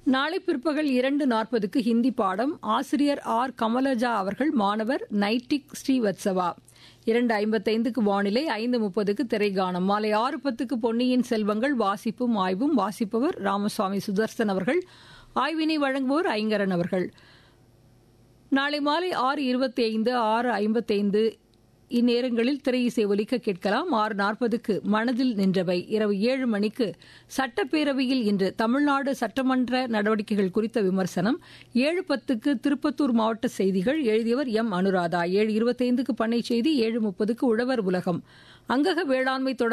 நாளை பிற்பகல் இரண்டு நாற்பதுக்கு ஹிந்தி பாடம் ஆசிரியர் ஆர் கமலஜா அவர்கள் மாணவர் நைட்டிக் ஸ்ரீவத்சவா இரண்டு ஐம்பத்தைந்துக்கு வானிலை ஐந்து முப்பதுக்கு திரைகானம் மாலை ஆறு பத்துக்கு பொன்னியின் செல்வங்கள் வாசிப்பும் ஆய்வும் வாசிப்பவர் ராமசுவாமி சுதர்சன் அவர்கள் ஆய்வினை வழங்குவோர் ஐங்கரன் அவர்கள் நாளை மாலை ஆறு இருபத்தி ஐந்து ஆறு ஐம்பத்தைந்து இந்நேரங்களில் திரை இசை ஒலிக்க கேட்கலாம் ஆறு நாற்பதுக்கு மனதில் நின்றவை இரவு ஏழு மணிக்கு சட்டப்பேரவையில் இன்று தமிழ்நாடு சட்டமன்ற நடவடிக்கைகள் குறித்த விமர்சனம் ஏழு பத்துக்கு திருப்பத்தூர் மாவட்ட செய்திகள் எழுதியவர் எம் அனுராதா ஏழு இருபத்தைந்துக்கு பண்ணை செய்தி ஏழு முப்பதுக்கு உழவர் உலகம் அங்கக வேளாண்மை தொடர்